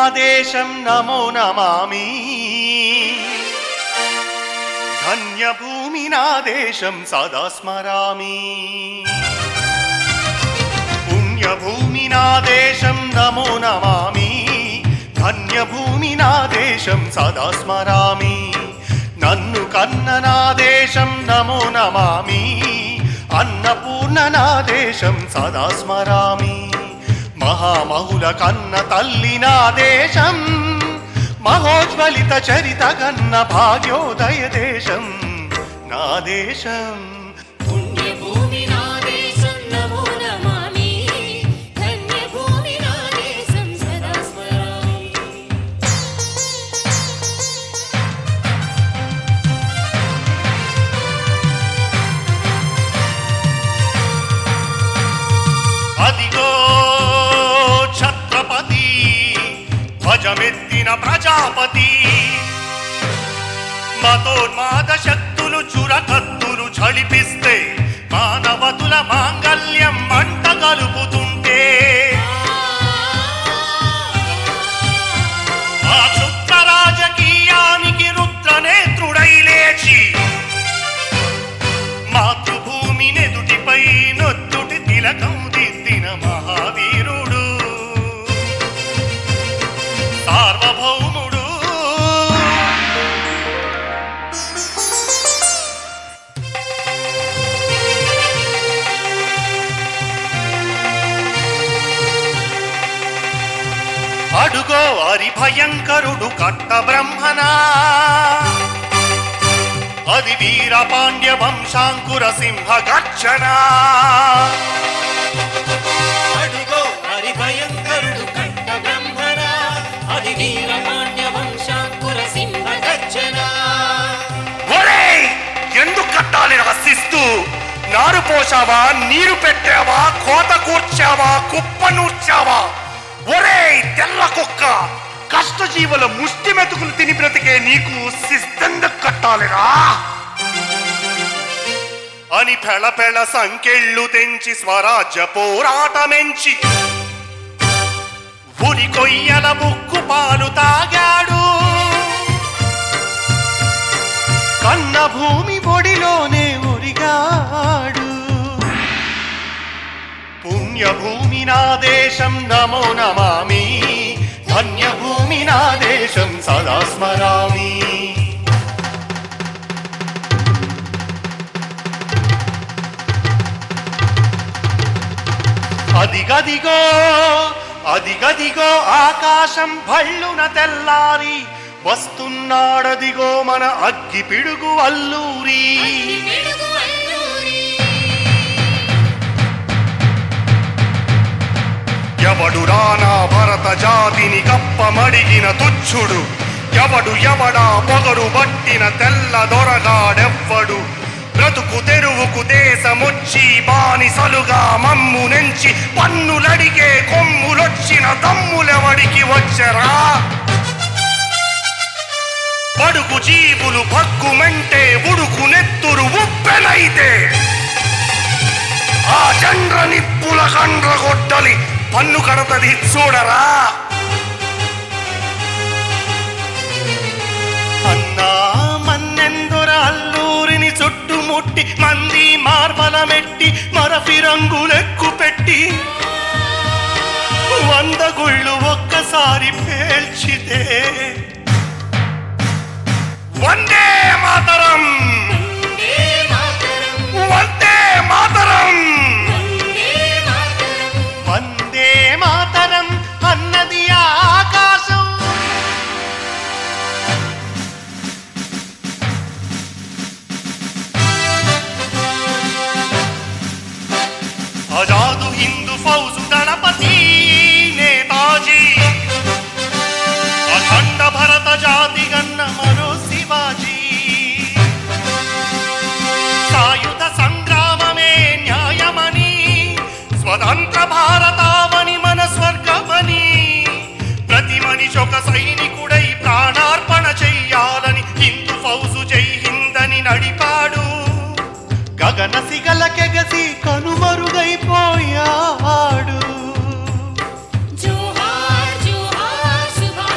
దేశం నమో నమామి ధన్యభూమి నా దేశం సదా స్మరామి పుణ్యభూమి నా దేశం నమో నమామి ధన్యభూమి నా దేశం సదా స్మరామి నన్ను కన్న నా దేశం నమో నమామి అన్నపూర్ణ నా దేశం సదా స్మరామి మహామహుల కన్న తల్లి నా దేశం మహోజ్వలిత చరిత గన్న భాగ్యోదయ దేశం నా దేశం పుణ్యభూమి నా దేశం నమో నమామి ధన్యభూమి నా దేశం సదా స్మరామి అదిగో ఛత్రపతి ధ్వజమెత్తిన ప్రజాపతి మతోన్మాద శక్తులు చురకత్తులు ఝళిపిస్తే మానవతుల మాంగల్యం మంట కలుపుతుంటే ఆ క్షుద్ర రాజకీయానికి రుద్రనేత్రుడై లేచి మాతృభూమి నెదుటిపై నొత్తుటి తిలకం దిద్దిన మహావీరుడు సార్వభౌముడు అడుగో అరి భయంకరుడు కట్ట బ్రహ్మనా అది వీర పాండ్య వంశాంకుర సింహ గర్జన అడుగో హరి భయంకరుడు కట్ట బ్రహ్మణ అది వీరమాన్య వంశాంకుర సింహ గర్జన ఒరేయ్ ఎందుకు కట్టాలి రసిస్తూ నారు పోసావా నీరు పెట్టావా కోత కూర్చావా కుప్ప నూర్చావా ఒరేయ్ తెల్ల కుక్క కష్టజీవుల ముష్టి మెతుకులు తిని బ్రతికే నీకు శిస్తెందుకు కట్టాలిరా అని పెళ పెళ సంకెళ్ళు తెంచి స్వరాజ్య పోరాటమెంచి ఉరి కొయ్యల ముక్కు పాలు తాగాడు కన్న భూమి ఒడిలోనే ఉరిగాడు పుణ్యభూమి నా దేశం నమో నమామి ధన్యభూమి నా దేశం సదా స్మరామి అదిగదిగో అదిగదిగో ఆకాశం భళ్ళున తెల్లారి వస్తున్నాడదిగో మన అగ్గి పిడుగు అల్లూరి వెలుగు అల్లూరి ఎవడు రానా భరత జాతిని కప్పమడిగిన తుచ్చుడు ఎవడు ఎవడా పొగరు బట్టిన తెల్ల దొరగాడెవ్వడు బ్రతుకు తెరువుకు దేశమొచ్చి బానిసలుగా మమ్ము నెంచి పన్నులడిగే కొమ్ములొచ్చిన దమ్ములెవడికి వచ్చరా పడుకు జీవులు భగ్గుమంటే ఉడుకు నెత్తురు ఉప్పెనైతే ఆ చండ్ర నిప్పుల కండ్ర కొట్టలి పన్ను కడతది చూడరా అన్నా మన్నెందొర అల్లూరిని చుట్టుముట్టి మంది మార్బలమెట్టి మరఫి రంగులెక్కు పెట్టి వంద గుళ్ళు ఒక్కసారి పేల్చితే వందే మాతరం వందే మాతరం వందే మాతరం వందే మాతరం వందే మాతరం అన్నది ఆ ఆకాశం ఆజాదు హిందూ ఫౌజు దళపతి నేతాజీ అఖండ భరత జాతి గన్న మరో శివాజీ సాయుధ సంగ్రామమే న్యాయమని స్వతంత్ర భారతావని మన స్వర్గమని ప్రతి మనిషి ఒక సైనికుడై ప్రాణార్పణ చెయ్యాలని హిందూ ఫౌజు జై హిందని నడిపాడు గగన సిగలకెగసి కనుమరుగైపోయాడు జోహార్ జోహార్ సుభాష్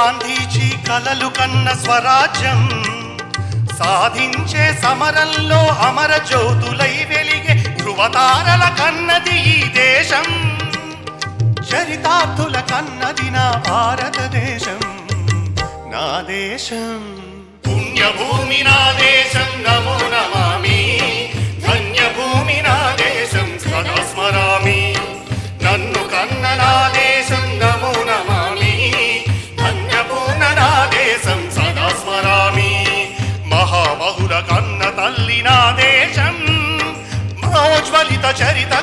గాంధీజీ కలలు కన్న స్వరాజ్యం సాధించే సమరంలో అమర జ్యోతులై వెలిగే ధృవతారల కన్నది ఈ దేశం చరితార్థుల కన్నది నా భారతదేశం నా దేశం పుణ్యభూమి నా దేశం నమో నమామి ధన్యభూమి నా దేశం సదా స్మరామి నన్ను కన్న నా దేశం నమో నమామి ధన్యపూర్ణ నా దేశం సదా స్మరామి మహాబహుల కన్న తల్లి నా దేశం మహోజ్వలిత చరిత